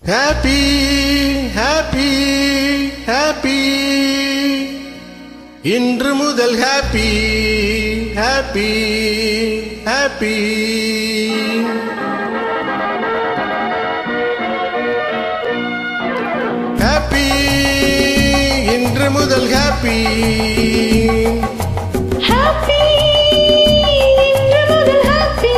Happy happy happy இன்று முதல் happy happy happy happy இன்று முதல் ஹாப்பி ஹாப்பி இன்று முதல் ஹாப்பி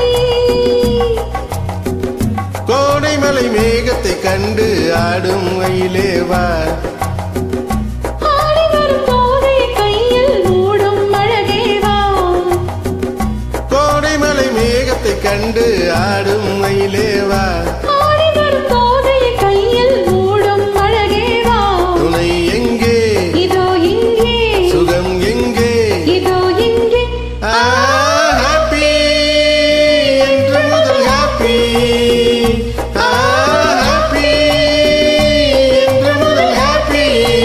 கோடைமலை மேகத்தை கண்டு ஆடும் மயிலேவா ஆடி வரும் தோகை கையில் மூடும் அழகேவா கோடைமலை மேகத்தை கண்டு ஆடும் மயிலேவா ஆடி வரும் தோகை கையில் மூடும் அழகேவா துணை எங்கே இதோ இங்கே சுகம் எங்கே இதோ இங்கே ஆ, happy என்று முதல் happy. ஆ, happy என்று முதல் happy.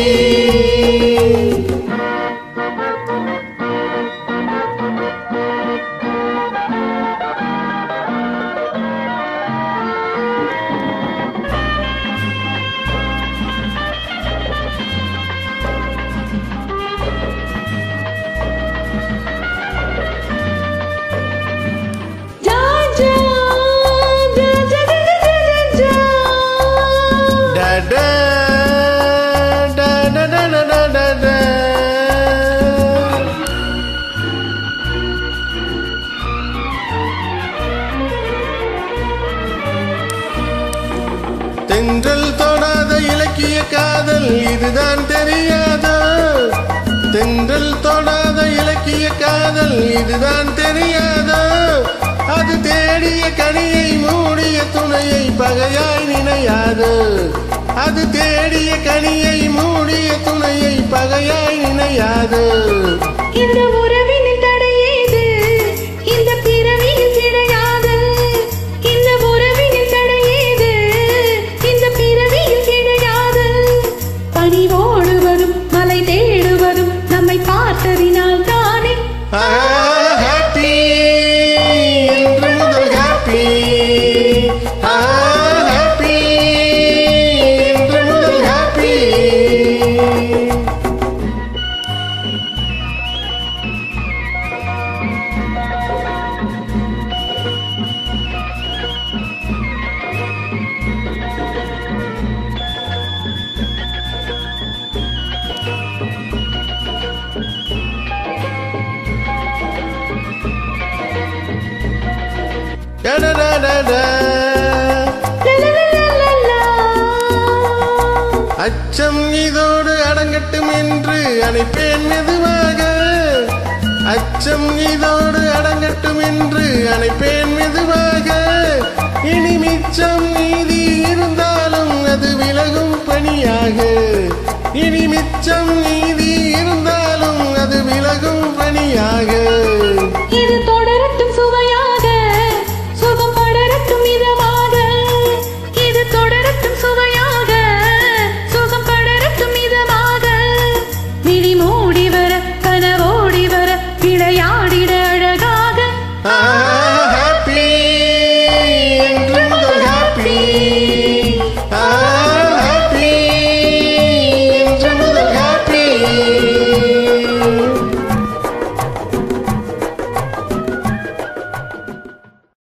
ஜா ஜா ஜா ஜா ஜா ஜா ஜா Da, da, da, da, da, da, da, da, da. தென்றல் தொடாத இலக்கிய காதல் இதுதான் தெரியாதோ தென்றல் தொடாத இலக்கிய காதல் இதுதான் தெரியாதோ அது தேடிய கனியை மூடிய துணையை பகையாய் நினையாது அது தேடிய கனியை மூடிய துணையை பகையாய் நினையாது இந்த உறவினில் தடையேது இந்த பிறவியில் கிடையாது இந்த உறவினில் தடையேது இந்த பிறவியில் கிடையாது பணிவோடு வரும் மலை தேடுவதும் நம்மை பார்த்ததினால் தானே ஹாப்பி என்று முதல் ஹாப்பி ஹாப்பி என்று முதல் ஹாப்பி டடடடடா. லலலலலலா. அச்சம் இதோடு அடங்கட்டும் என்று அணைப்பேன் மெதுவாக அச்சம் இதோடு அடங்கட்டும் என்று அணைப்பேன் மெதுவாக இனி மிச்சம் நீதி இருந்தாலும் அது விலகும் பணியாக இனி மிச்சம் நீதி இருந்தாலும் அது விலகும் பணியாக இது